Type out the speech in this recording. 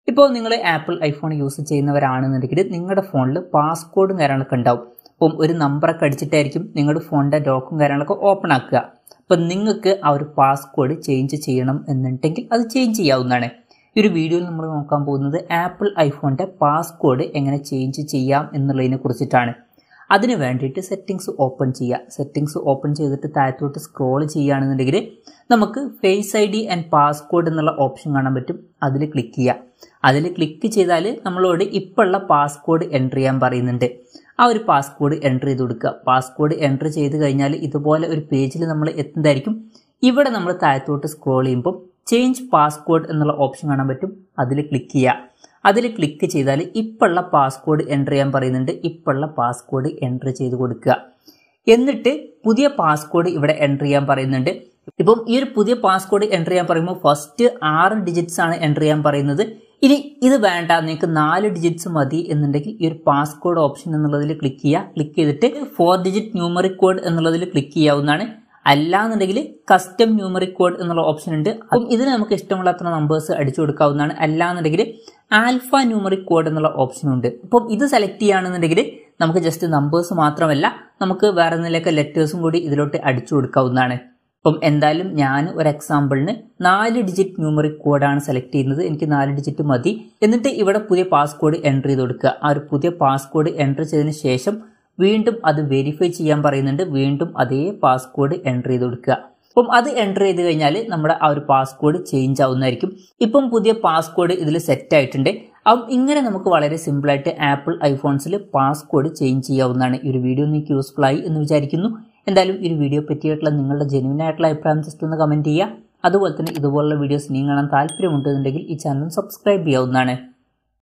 ഇപ്പോൾ നിങ്ങൾ apple iPhone use ചെയ്യുന്നവരാണെന്നുണ്ടെങ്കിൽ നിങ്ങളുടെ ഫോണിൽ പാസ്കോഡും കാര്യങ്ങളൊക്കെ ഉണ്ടാവും അപ്പം ഒരു നമ്പറൊക്കെ അടിച്ചിട്ടായിരിക്കും നിങ്ങളുടെ ഫോണിൻ്റെ ലോക്കും കാര്യങ്ങളൊക്കെ ഓപ്പൺ ആക്കുക അപ്പം നിങ്ങൾക്ക് ആ ഒരു പാസ്കോഡ് ചേഞ്ച് ചെയ്യണം എന്നുണ്ടെങ്കിൽ അത് ചേഞ്ച് ചെയ്യാവുന്നതാണ് ഈ ഒരു വീഡിയോയിൽ നമ്മൾ നോക്കാൻ പോകുന്നത് ആപ്പിൾ ഐഫോണിൻ്റെ പാസ്കോഡ് എങ്ങനെ ചേഞ്ച് ചെയ്യാം എന്നുള്ളതിനെ കുറിച്ചിട്ടാണ് അതിന് വേണ്ടിയിട്ട് സെറ്റിങ്സ് ഓപ്പൺ ചെയ്യുക സെറ്റിങ്സ് ഓപ്പൺ ചെയ്തിട്ട് താഴത്തോട്ട് സ്ക്രോൾ ചെയ്യുകയാണെന്നുണ്ടെങ്കിൽ നമുക്ക് face I D and passcode എന്നുള്ള ഓപ്ഷൻ കാണാൻ പറ്റും അതിൽ ക്ലിക്ക് ചെയ്യുക അതിൽ ക്ലിക്ക് ചെയ്താൽ നമ്മളോട് ഇപ്പോൾ ഉള്ള പാസ്കോഡ് എൻ്റർ ചെയ്യാൻ പറയുന്നുണ്ട് ആ ഒരു പാസ്കോഡ് എൻ്റർ ചെയ്ത് കൊടുക്കുക പാസ്കോഡ് എൻ്റർ ചെയ്ത് കഴിഞ്ഞാൽ ഇതുപോലെ ഒരു പേജിൽ നമ്മൾ എത്തുന്നതായിരിക്കും ഇവിടെ നമ്മൾ താഴത്തോട്ട് സ്ക്രോൾ ചെയ്യുമ്പോൾ ചേഞ്ച് പാസ്കോഡ് എന്നുള്ള ഓപ്ഷൻ കാണാൻ പറ്റും അതിൽ ക്ലിക്ക് ചെയ്യുക അതിൽ ക്ലിക്ക് ചെയ്താൽ ഇപ്പോഴുള്ള പാസ്കോഡ് എൻ്റർ ചെയ്യാൻ പറയുന്നുണ്ട് ഇപ്പോഴുള്ള പാസ്കോഡ് എൻ്റർ ചെയ്ത് കൊടുക്കുക എന്നിട്ട് പുതിയ പാസ്കോഡ് ഇവിടെ എൻ്റർ ചെയ്യാൻ പറയുന്നുണ്ട് ഇപ്പം ഈ ഒരു പുതിയ പാസ്കോഡ് എൻ്റർ ചെയ്യാൻ പറയുമ്പോൾ ഫസ്റ്റ് ആറ് ഡിജിറ്റ്സ് ആണ് എൻ്റർ ചെയ്യാൻ പറയുന്നത് ഇനി ഇത് വേണ്ട നിങ്ങൾക്ക് നാല് ഡിജിറ്റ്സ് മതി എന്നുണ്ടെങ്കിൽ ഈ ഒരു പാസ്കോഡ് ഓപ്ഷൻ എന്നുള്ളതിൽ ക്ലിക്ക് ചെയ്യുക ക്ലിക്ക് ചെയ്തിട്ട് ഫോർ ഡിജിറ്റ് ന്യൂമറിക് കോഡ് എന്നുള്ളതിൽ ക്ലിക്ക് ചെയ്യാവുന്നതാണ് അല്ലാന്നുണ്ടെങ്കിൽ കസ്റ്റം ന്യൂമറിക് കോഡ് എന്നുള്ള ഓപ്ഷൻ ഉണ്ട് അപ്പം ഇതിന് നമുക്ക് ഇഷ്ടമുള്ളത്ര നമ്പേഴ്സ് അടിച്ചു കൊടുക്കാവുന്നതാണ് അല്ലാന്നുണ്ടെങ്കിൽ ആൽഫ ന്യൂമറിക് കോഡ് എന്നുള്ള ഓപ്ഷൻ ഉണ്ട് അപ്പം ഇത് സെലക്ട് ചെയ്യുകയാണെന്നുണ്ടെങ്കിൽ നമുക്ക് ജസ്റ്റ് നമ്പേഴ്സ് മാത്രമല്ല നമുക്ക് വേറെ എന്തെങ്കിലുമൊക്കെ ലെറ്റേഴ്സും കൂടി ഇതിലോട്ട് അടിച്ചു കൊടുക്കാവുന്നതാണ് അപ്പം എന്തായാലും ഞാൻ ഒരു എക്സാമ്പിളിന് നാല് ഡിജിറ്റ് ന്യൂമറിക് കോഡാണ് സെലക്ട് ചെയ്യുന്നത് എനിക്ക് നാല് ഡിജിറ്റ് മതി എന്നിട്ട് ഇവിടെ പുതിയ പാസ്കോഡ് എൻ്റർ ചെയ്ത് കൊടുക്കുക ആ ഒരു പുതിയ പാസ്കോഡ് എൻ്റർ ചെയ്തതിന് ശേഷം വീണ്ടും അത് വെരിഫൈ ചെയ്യാൻ പറയുന്നുണ്ട് വീണ്ടും അതേ പാസ്കോഡ് എൻ്റർ ചെയ്ത് കൊടുക്കുക അപ്പം അത് എൻ്റർ ചെയ്ത് കഴിഞ്ഞാൽ നമ്മുടെ ആ ഒരു പാസ്കോഡ് ചേഞ്ച് ആവുന്നതായിരിക്കും ഇപ്പം പുതിയ പാസ്കോഡ് ഇതിൽ സെറ്റ് ആയിട്ടുണ്ട് അപ്പം ഇങ്ങനെ നമുക്ക് വളരെ സിമ്പിളായിട്ട് ആപ്പിൾ ഐഫോൺസിൽ പാസ്കോഡ് ചേഞ്ച് ചെയ്യാവുന്നതാണ് ഈ ഒരു വീഡിയോ നിങ്ങൾക്ക് യൂസ്ഫുൾ ആയി എന്ന് വിചാരിക്കുന്നു എന്തായാലും ഈ ഒരു വീഡിയോ പറ്റിയിട്ടുള്ള നിങ്ങളുടെ ജെനുവിൻ ആയിട്ടുള്ള അഭിപ്രായം ജസ്റ്റ് ഒന്ന് കമൻറ്റ് ചെയ്യുക അതുപോലെ തന്നെ ഇതുപോലുള്ള വീഡിയോസ് നിങ്ങൾ കാണാൻ താല്പര്യമുണ്ടെന്നുണ്ടെങ്കിൽ ഈ ചാനൽ സബ്സ്ക്രൈബ് ചെയ്യാവുന്നതാണ്